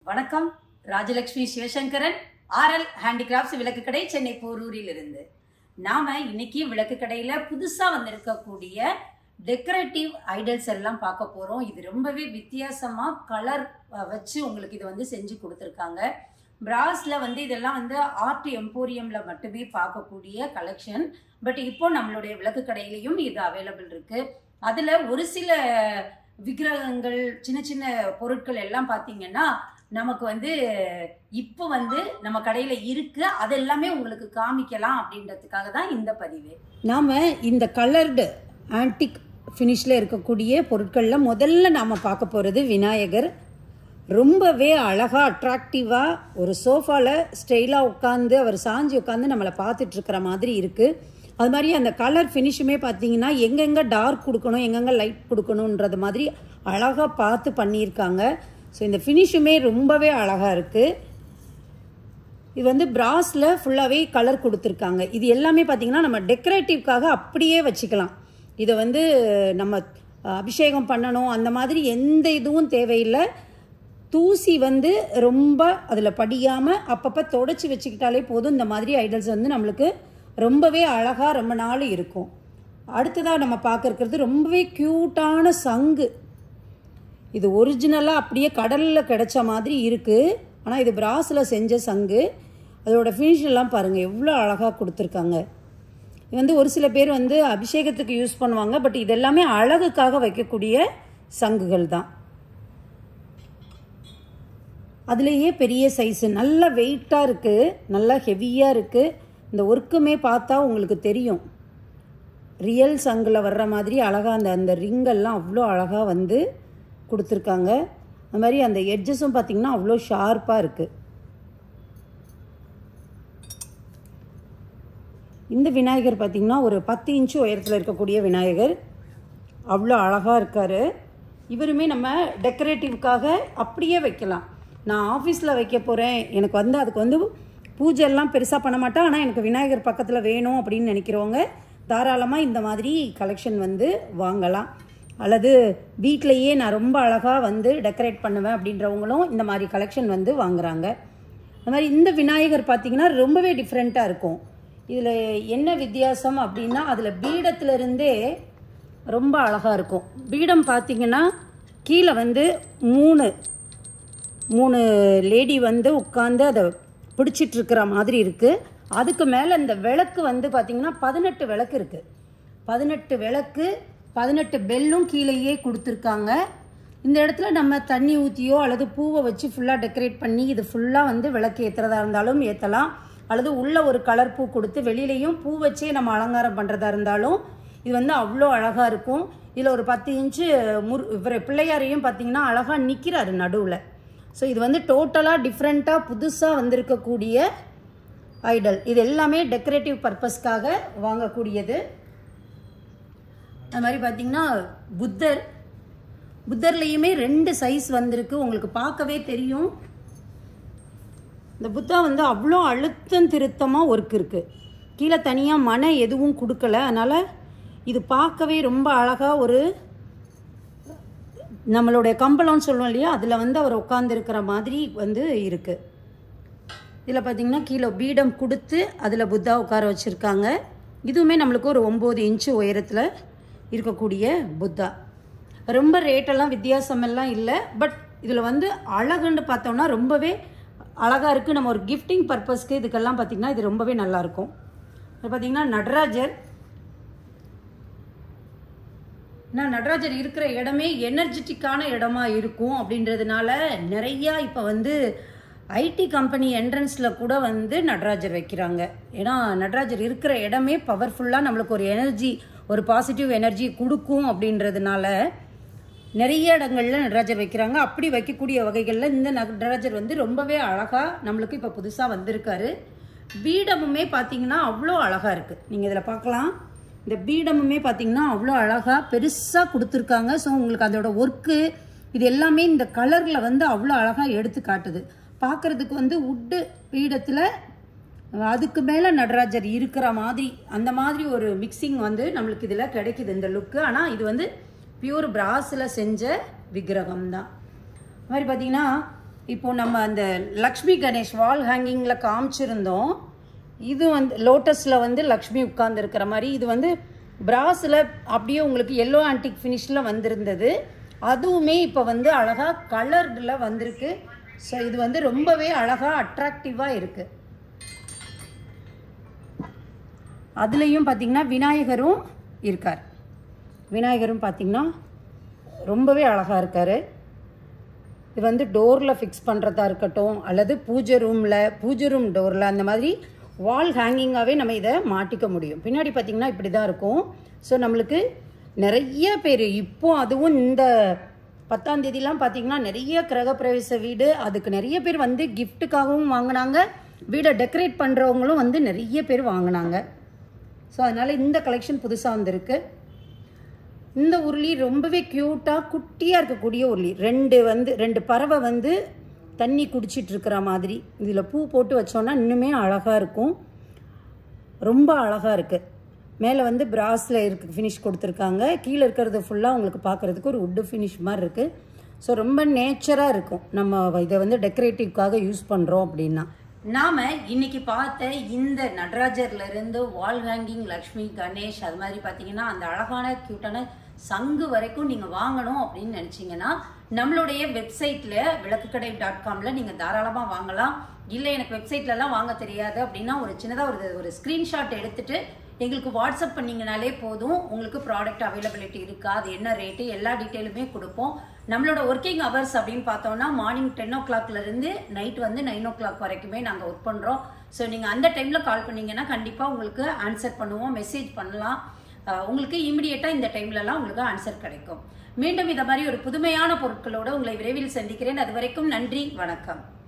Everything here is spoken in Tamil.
வணக்கம் ராஜலட்சுமி சிவசங்கரன் ஆர்எல் ஹேண்டிகிராஃப்ட்ஸ் விளக்கு கடை சென்னை போரூரில் இருந்து நாம இன்னைக்கு விளக்கு கடையில புதுசா வந்திருக்கக்கூடிய டெக்கரேட்டிவ் ஐடல்ஸ் எல்லாம் பார்க்க போறோம் இது ரொம்பவே வித்தியாசமா கலர் வச்சு உங்களுக்கு இது வந்து செஞ்சு கொடுத்துருக்காங்க பிராஸ்ல வந்து இதெல்லாம் வந்து ஆர்ட் எம்போரியம்ல மட்டுமே பார்க்கக்கூடிய கலெக்ஷன் பட் இப்போ நம்மளுடைய விளக்கு கடையிலையும் இது அவைலபிள் இருக்கு அதுல ஒரு சில விக்கிரகங்கள் சின்ன சின்ன பொருட்கள் எல்லாம் பார்த்தீங்கன்னா நமக்கு வந்து இப்போ வந்து நம்ம கடையில் இருக்கு அது எல்லாமே உங்களுக்கு காமிக்கலாம் அப்படின்றதுக்காக தான் இந்த பதிவு நாம் இந்த கலர்டு ஆன்டிக் ஃபினிஷில் இருக்கக்கூடிய பொருட்களில் முதல்ல நாம் பார்க்க போகிறது விநாயகர் ரொம்பவே அழகாக அட்ராக்டிவாக ஒரு சோஃபாவில் ஸ்டைலாக உட்காந்து அவர் சாஞ்சி உட்காந்து நம்மளை பார்த்துட்டு இருக்கிற மாதிரி இருக்குது அது மாதிரி அந்த கலர் ஃபினிஷுமே பார்த்தீங்கன்னா எங்கெங்கே டார்க் கொடுக்கணும் எங்கெங்கே லைட் கொடுக்கணுன்றது மாதிரி அழகாக பார்த்து பண்ணியிருக்காங்க ஸோ இந்த ஃபினிஷுமே ரொம்பவே அழகாக இருக்குது இது வந்து பிராஸில் ஃபுல்லாகவே கலர் கொடுத்துருக்காங்க இது எல்லாமே பார்த்தீங்கன்னா நம்ம டெக்கரேட்டிவ்க்காக அப்படியே வச்சுக்கலாம் இதை வந்து நம்ம அபிஷேகம் பண்ணணும் அந்த மாதிரி எந்த இதுவும் தேவையில்லை தூசி வந்து ரொம்ப அதில் படியாமல் அப்பப்போ தொடச்சி வச்சுக்கிட்டாலே போதும் இந்த மாதிரி ஐடல்ஸ் வந்து நம்மளுக்கு ரொம்பவே அழகாக ரொம்ப நாள் இருக்கும் அடுத்ததாக நம்ம பார்க்கறது ரொம்பவே க்யூட்டான சங்கு இது ஒரிஜினலாக அப்படியே கடலில் கிடைச்ச மாதிரி இருக்குது ஆனால் இது பிராஸில் செஞ்ச சங்கு அதோட ஃபினிஷ் எல்லாம் பாருங்கள் எவ்வளோ அழகாக கொடுத்துருக்காங்க இது வந்து ஒரு சில பேர் வந்து அபிஷேகத்துக்கு யூஸ் பண்ணுவாங்க பட் இது எல்லாமே அழகுக்காக வைக்கக்கூடிய சங்குகள் தான் அதுலேயே பெரிய சைஸு நல்ல வெயிட்டாக இருக்குது நல்லா ஹெவியாக இருக்குது இந்த ஒர்க்குமே பார்த்தா உங்களுக்கு தெரியும் ரியல் சங்கில் வர்ற மாதிரி அழகாக அந்த அந்த ரிங்கெல்லாம் அவ்வளோ அழகாக வந்து கொடுத்துருக்காங்க அது மாதிரி அந்த எட்ஜஸும் பார்த்திங்கன்னா அவ்வளோ ஷார்ப்பாக இருக்குது இந்த விநாயகர் பார்த்திங்கன்னா ஒரு பத்து இன்ச்சு உயரத்தில் இருக்கக்கூடிய விநாயகர் அவ்வளோ அழகாக இருக்கார் இவருமே நம்ம டெக்கரேட்டிவ்க்காக அப்படியே வைக்கலாம் நான் ஆஃபீஸில் வைக்க போகிறேன் எனக்கு வந்து அதுக்கு வந்து பூஜை எல்லாம் பெருசாக பண்ண மாட்டேன் ஆனால் எனக்கு விநாயகர் பக்கத்தில் வேணும் அப்படின்னு நினைக்கிறவங்க தாராளமாக இந்த மாதிரி கலெக்ஷன் வந்து வாங்கலாம் அல்லது வீட்டிலையே நான் ரொம்ப அழகாக வந்து டெக்கரேட் பண்ணுவேன் அப்படின்றவங்களும் இந்த மாதிரி கலெக்ஷன் வந்து வாங்குறாங்க அது மாதிரி இந்த விநாயகர் பார்த்திங்கன்னா ரொம்பவே டிஃப்ரெண்ட்டாக இருக்கும் இதில் என்ன வித்தியாசம் அப்படின்னா அதில் பீடத்துலேருந்தே ரொம்ப அழகாக இருக்கும் பீடம் பார்த்திங்கன்னா கீழே வந்து மூணு மூணு லேடி வந்து உட்காந்து அதை பிடிச்சிட்டு இருக்கிற மாதிரி இருக்குது அதுக்கு மேலே இந்த விளக்கு வந்து பார்த்திங்கன்னா பதினெட்டு விளக்கு இருக்குது பதினெட்டு விளக்கு பதினெட்டு பெல்லும் கீழேயே கொடுத்துருக்காங்க இந்த இடத்துல நம்ம தண்ணி ஊற்றியோ அல்லது பூவை வச்சு ஃபுல்லாக டெக்கரேட் பண்ணி இது ஃபுல்லாக வந்து விளக்கு ஏற்றுறதா இருந்தாலும் ஏற்றலாம் அல்லது உள்ள ஒரு கலர் பூ கொடுத்து வெளியிலையும் பூ வச்சே நம்ம அலங்காரம் பண்ணுறதா இருந்தாலும் இது வந்து அவ்வளோ அழகாக இருக்கும் இதில் ஒரு பத்து இன்ச்சு முரு இவர் பிள்ளையாரையும் பார்த்தீங்கன்னா அழகாக நிற்கிறாரு நடுவில் ஸோ இது வந்து டோட்டலாக டிஃப்ரெண்ட்டாக புதுசாக வந்திருக்கக்கூடிய ஐடல் இது எல்லாமே டெக்கரேட்டிவ் பர்பஸ்க்காக வாங்கக்கூடியது அது மாதிரி பார்த்தீங்கன்னா புத்தர் புத்தர்லேயுமே ரெண்டு சைஸ் வந்திருக்கு உங்களுக்கு பார்க்கவே தெரியும் இந்த புத்தா வந்து அவ்வளோ அழுத்தம் திருத்தமாக ஒர்க் இருக்குது கீழே தனியாக மனை எதுவும் கொடுக்கல அதனால் இது பார்க்கவே ரொம்ப அழகாக ஒரு நம்மளுடைய கம்பளம்னு சொல்லுவோம் இல்லையா அதில் வந்து அவர் உட்காந்துருக்கிற மாதிரி வந்து இருக்குது இதில் பார்த்திங்கன்னா கீழே பீடம் கொடுத்து அதில் புத்தா உட்கார வச்சுருக்காங்க இதுவுமே நம்மளுக்கு ஒரு ஒம்பது இன்ச்சு உயரத்தில் இருக்கக்கூடிய புத்தா ரொம்ப ரேட்டெல்லாம் வித்தியாசமெல்லாம் இல்லை பட் இதில் வந்து அழகுன்னு பார்த்தோம்னா ரொம்பவே அழகாக இருக்குது நம்ம ஒரு கிஃப்டிங் பர்பஸ்க்கு இதுக்கெல்லாம் பார்த்திங்கன்னா இது ரொம்பவே நல்லாயிருக்கும் இது பார்த்திங்கன்னா நடராஜர் ஏன்னா நடராஜர் இருக்கிற இடமே எனர்ஜெட்டிக்கான இடமா இருக்கும் அப்படின்றதுனால நிறையா இப்போ வந்து ஐடி கம்பெனி என்ட்ரன்ஸில் கூட வந்து நடராஜர் வைக்கிறாங்க ஏன்னா நடராஜர் இருக்கிற இடமே பவர்ஃபுல்லாக நம்மளுக்கு ஒரு எனர்ஜி ஒரு பாசிட்டிவ் எனர்ஜி கொடுக்கும் அப்படின்றதுனால நிறைய இடங்களில் நடராஜர் வைக்கிறாங்க அப்படி வைக்கக்கூடிய வகைகளில் இந்த நடராஜர் வந்து ரொம்பவே அழகாக நம்மளுக்கு இப்போ புதுசாக வந்திருக்காரு பீடமுமே பார்த்தீங்கன்னா அவ்வளோ அழகாக இருக்குது நீங்கள் இதில் பார்க்கலாம் இந்த பீடமுமே பார்த்தீங்கன்னா அவ்வளோ அழகாக பெருசாக கொடுத்துருக்காங்க ஸோ உங்களுக்கு அதோட ஒர்க்கு இது எல்லாமே இந்த கலரில் வந்து அவ்வளோ அழகாக எடுத்து காட்டுது பார்க்குறதுக்கு வந்து உட்டு பீடத்தில் அதுக்கு மேலே நடராஜர் இருக்கிற மாதிரி அந்த மாதிரி ஒரு மிக்சிங் வந்து நம்மளுக்கு இதில் கிடைக்குது இந்த லுக்கு ஆனால் இது வந்து பியூர் பிராஸில் செஞ்ச விக்கிரகம் தான் அது மாதிரி பார்த்தீங்கன்னா இப்போ நம்ம அந்த லக்ஷ்மி கணேஷ் வால் ஹேங்கிங்கில் காமிச்சிருந்தோம் இது வந்து லோட்டஸில் வந்து லக்ஷ்மி உட்கார்ந்துருக்கிற மாதிரி இது வந்து பிராஸில் அப்படியே உங்களுக்கு எல்லோ ஆன்டிக் ஃபினிஷில் வந்திருந்தது அதுவுமே இப்போ வந்து அழகாக கலர்டில் வந்திருக்கு ஸோ இது வந்து ரொம்பவே அழகாக அட்ராக்டிவாக இருக்குது அதுலேயும் பார்த்தீங்கன்னா விநாயகரும் இருக்கார் விநாயகரும் பார்த்தீங்கன்னா ரொம்பவே அழகாக இருக்கார் இது வந்து டோரில் ஃபிக்ஸ் பண்ணுறதா இருக்கட்டும் அல்லது பூஜை ரூமில் பூஜை ரூம் டோரில் அந்த மாதிரி வால் ஹேங்கிங்காகவே நம்ம இதை மாட்டிக்க முடியும் பின்னாடி பார்த்திங்கன்னா இப்படி தான் இருக்கும் ஸோ நம்மளுக்கு நிறைய பேர் இப்போ அதுவும் இந்த பத்தாம் தேதிலாம் பார்த்தீங்கன்னா நிறைய கிரகப்பிரவேச வீடு அதுக்கு நிறைய பேர் வந்து கிஃப்ட்டுக்காகவும் வாங்கினாங்க வீடை டெக்கரேட் பண்ணுறவங்களும் வந்து நிறைய பேர் வாங்கினாங்க ஸோ அதனால் இந்த கலெக்ஷன் புதுசாக வந்திருக்கு இந்த உருளி ரொம்பவே க்யூட்டாக குட்டியாக இருக்கக்கூடிய உருளி ரெண்டு வந்து ரெண்டு பறவை வந்து தண்ணி குடிச்சிட்டு இருக்கிற மாதிரி இதில் பூ போட்டு வச்சோன்னா இன்னுமே அழகாக இருக்கும் ரொம்ப அழகாக இருக்குது மேலே வந்து பிராஸில் இருக்கு ஃபினிஷ் கொடுத்துருக்காங்க கீழே இருக்கிறது ஃபுல்லாக உங்களுக்கு பார்க்குறதுக்கு ஒரு உட்டு ஃபினிஷ் மாதிரி இருக்குது ஸோ ரொம்ப நேச்சராக இருக்கும் நம்ம இதை வந்து டெக்கரேட்டிவ்க்காக யூஸ் பண்ணுறோம் அப்படின்னா நாம இன்னைக்கு பார்த்த இந்த நடராஜர்ல இருந்து வால் ஹேங்கிங் லக்ஷ்மி கணேஷ் அது மாதிரி பார்த்தீங்கன்னா அந்த அழகான க்யூட்டான சங்கு வரைக்கும் நீங்க வாங்கணும் அப்படின்னு நினைச்சீங்கன்னா நம்மளுடைய வெப்சைட்ல விளக்குக்கடை டாட் காம்ல நீங்க தாராளமா வாங்கலாம் இல்லை எனக்கு வெப்சைட்லலாம் வாங்க தெரியாது அப்படின்னா ஒரு சின்னதாக ஒரு ஒரு ஸ்க்ரீன்ஷாட் எடுத்துட்டு எங்களுக்கு வாட்ஸ்அப் பண்ணீங்கனாலே போதும் உங்களுக்கு ப்ராடக்ட் அவைலபிலிட்டி இருக்கா அது என்ன ரேட்டு எல்லா டீட்டெயிலுமே கொடுப்போம் நம்மளோட ஒர்க்கிங் ஹவர்ஸ் அப்படின்னு பார்த்தோம்னா மார்னிங் டென் ஓ இருந்து நைட் வந்து நைன் ஓ கிளாக் வரைக்குமே நாங்கள் ஒர்க் பண்ணுறோம் ஸோ நீங்கள் அந்த டைமில் கால் பண்ணீங்கன்னா கண்டிப்பாக உங்களுக்கு ஆன்சர் பண்ணுவோம் மெசேஜ் பண்ணலாம் அஹ் உங்களுக்கு இமிடியேட்டாக இந்த டைம்லலாம் உங்களுக்கு ஆன்சர் கிடைக்கும் மீண்டும் இதை மாதிரி ஒரு புதுமையான பொருட்களோடு உங்களை விரைவில் சந்திக்கிறேன் அது வரைக்கும் நன்றி வணக்கம்